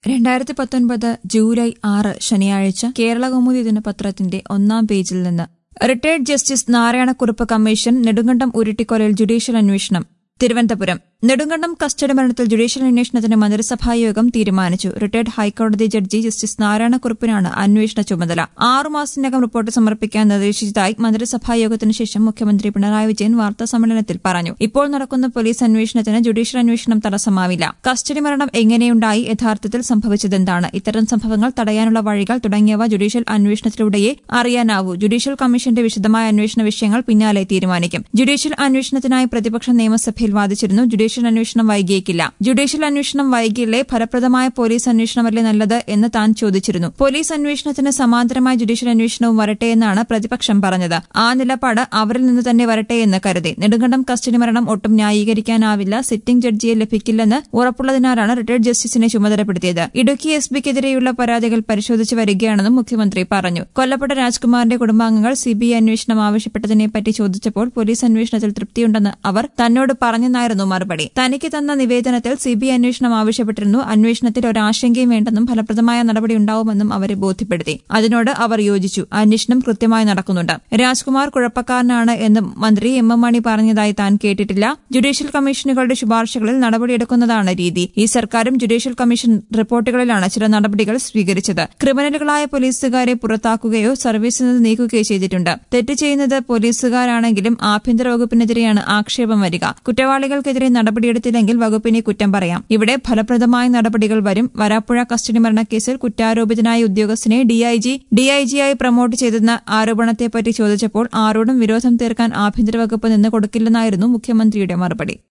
രണ്ടായിരത്തി പത്തൊൻപത് ജൂലൈ ആറ് ശനിയാഴ്ച കേരള കൗമുദി ദിനപത്രത്തിന്റെ ഒന്നാം പേജിൽ നിന്ന് retired justice Narayanakurup commission Nedumkandam ഉരുട്ടിക്കൊലയിൽ ജുഡീഷ്യൽ അന്വേഷണം തിരുവനന്തപുരം നെടുങ്കണ്ടം കസ്റ്റഡി മരണത്തിൽ ജുഡീഷ്യൽ അന്വേഷണത്തിന് മന്ത്രിസഭായോഗം തീരുമാനിച്ചു റിട്ടയർഡ് ഹൈക്കോടതി ജഡ്ജി ജസ്റ്റിസ് നാരായണക്കുറുപ്പിനാണ് അന്വേഷണ ചുമതല ആറുമാസത്തിനകം റിപ്പോർട്ട് സമർപ്പിക്കാൻ നിർദ്ദേശിച്ചതായി മന്ത്രിസഭായോഗത്തിനു ശേഷം മുഖ്യമന്ത്രി പിണറായി വിജയൻ വാർത്താ സമ്മേളനത്തിൽ പറഞ്ഞു ഇപ്പോൾ നടക്കുന്ന പോലീസ് അന്വേഷണത്തിന് ജുഡീഷ്യൽ അന്വേഷണം തടസ്സമാവില്ല കസ്റ്റഡി മരണം എങ്ങനെയുണ്ടായി യഥാർത്ഥത്തിൽ സംഭവിച്ചതെന്താണ് ഇത്തരം സംഭവങ്ങൾ തടയാനുള്ള വഴികൾ തുടങ്ങിയവ ജുഡീഷ്യൽ അന്വേഷണത്തിലൂടെയേ അറിയാനാവൂ ജുഡീഷ്യൽ കമ്മീഷന്റെ വിശദമായ അന്വേഷണ വിഷയങ്ങൾ പിന്നാലെ തീരുമാനിക്കും ജുഡീഷ്യൽ അന്വേഷണത്തിനായി പ്രതിപക്ഷം നിയമസഭയിൽ വാദിച്ചിരുന്നു ജുഡീഷ്യൽ അന്വേഷണം വൈകിയേക്കില്ല ജുഡീഷ്യൽ അന്വേഷണം വൈകിയില്ലേ ഫലപ്രദമായ പോലീസ് അന്വേഷണമല്ലേ നല്ലത് എന്ന് താൻ ചോദിച്ചിരുന്നു പോലീസ് അന്വേഷണത്തിന് സമാന്തരമായ ജുഡീഷ്യൽ അന്വേഷണവും വരട്ടെ എന്നാണ് പ്രതിപക്ഷം പറഞ്ഞത് ആ നിലപാട് അവരിൽ നിന്ന് തന്നെ വരട്ടെ എന്ന് കരുതി നെടുങ്കണ്ടം കസ്റ്റഡി മരണം ഒട്ടും ന്യായീകരിക്കാനാവില്ല സിറ്റിംഗ് ജഡ്ജിയെ ലഭിക്കില്ലെന്ന് ഉറപ്പുള്ളതിനാലാണ് റിട്ടയർഡ് ജസ്റ്റിസിനെ ചുമതലപ്പെടുത്തിയത് ഇടുക്കി എസ് പിക്കെതിരെയുള്ള പരാതികൾ പരിശോധിച്ചു വരികയാണെന്നും മുഖ്യമന്ത്രി പറഞ്ഞു കൊല്ലപ്പെട്ട രാജ്കുമാറിന്റെ കുടുംബാംഗങ്ങൾ സിബിഐ അന്വേഷണം ആവശ്യപ്പെട്ടതിനെപ്പറ്റി ചോദിച്ചപ്പോൾ പോലീസ് അന്വേഷണത്തിൽ തൃപ്തിയുണ്ടെന്ന് അവർ തന്നോട് പറഞ്ഞെന്നായിരുന്നു മറുപടി തനിക്ക് തന്ന നിവേദനത്തിൽ സിബിഐ അന്വേഷണം ആവശ്യപ്പെട്ടിരുന്നു അന്വേഷണത്തിൽ ഒരാശങ്കയും വേണ്ടെന്നും ഫലപ്രദമായ നടപടി ഉണ്ടാവുമെന്നും അവരെ ബോധ്യപ്പെടുത്തി അതിനോട് അവർ യോജിച്ചു അന്വേഷണം കൃത്യമായി നടക്കുന്നുണ്ട് രാജ്കുമാർ കുഴപ്പക്കാരനാണ് എന്ന് മന്ത്രി എം എം മണി പറഞ്ഞതായി താൻ കേട്ടിട്ടില്ല ജുഡീഷ്യൽ കമ്മീഷനുകളുടെ ശുപാർശകളിൽ നടപടിയെടുക്കുന്നതാണ് രീതി ഈ സർക്കാരും ജുഡീഷ്യൽ കമ്മീഷൻ റിപ്പോർട്ടുകളിലാണ് ചില നടപടികൾ സ്വീകരിച്ചത് ക്രിമിനലുകളായ പോലീസുകാരെ പുറത്താക്കുകയോ സർവീസിൽ നിന്ന് നീക്കുകയോ ചെയ്തിട്ടുണ്ട് തെറ്റ് ചെയ്യുന്നത് പോലീസുകാരാണെങ്കിലും ആഭ്യന്തര വകുപ്പിനെതിരെയാണ് ആക്ഷേപം വരിക കുറ്റവാളികൾക്കെതിരെ നടപടിയെടുത്തില്ലെങ്കിൽ വകുപ്പിനെ കുറ്റം പറയാം ഇവിടെ ഫലപ്രദമായ നടപടികൾ വരും വരാപ്പുഴ കസ്റ്റഡി മരണക്കേസിൽ കുറ്റാരോപിതനായ ഉദ്യോഗസ്ഥനെ ഡിഐജി ഡിഐജിയായി പ്രൊമോട്ട് ചെയ്തെന്ന ആരോപണത്തെപ്പറ്റി ചോദിച്ചപ്പോൾ ആരോടും വിരോധം തീർക്കാൻ ആഭ്യന്തര വകുപ്പ് നിന്ന് കൊടുക്കില്ലെന്നായിരുന്നു മുഖ്യമന്ത്രിയുടെ മറുപടി